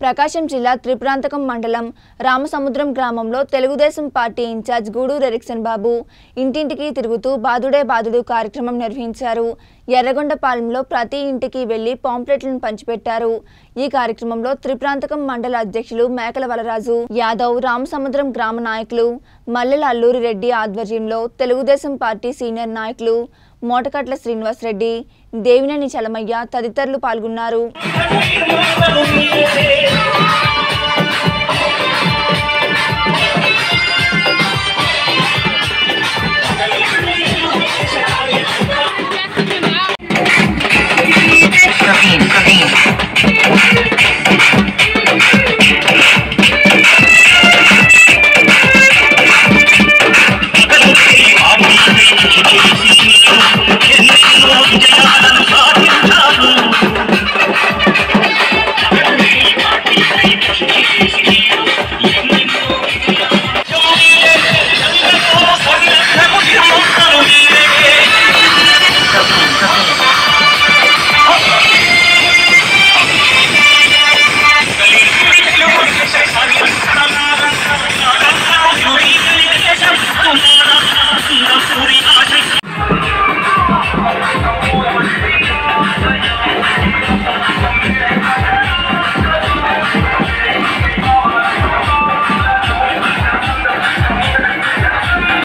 ప్రకాశం జిల్లా త్రిపురాంతకం మండలం రామసముద్రం గ్రామంలో తెలుగుదేశం పార్టీ ఇన్ఛార్జ్ గూడూరు ఎరిక్సన్ బాబు ఇంటింటికి తిరుగుతూ బాదుడే బాదుడు కార్యక్రమం నిర్వహించారు ఎర్రగొండపాలెంలో ప్రతి ఇంటికి వెళ్లి పాంప్లెట్లను పంచిపెట్టారు ఈ కార్యక్రమంలో త్రిపురాంతకం మండల అధ్యక్షులు మేకల వలరాజు యాదవ్ రామసముద్రం గ్రామ నాయకులు మల్లెల అల్లూరి రెడ్డి ఆధ్వర్యంలో తెలుగుదేశం పార్టీ సీనియర్ నాయకులు మోటకట్ల శ్రీనివాసరెడ్డి దేవినేని చలమయ్య తదితరులు పాల్గొన్నారు నీ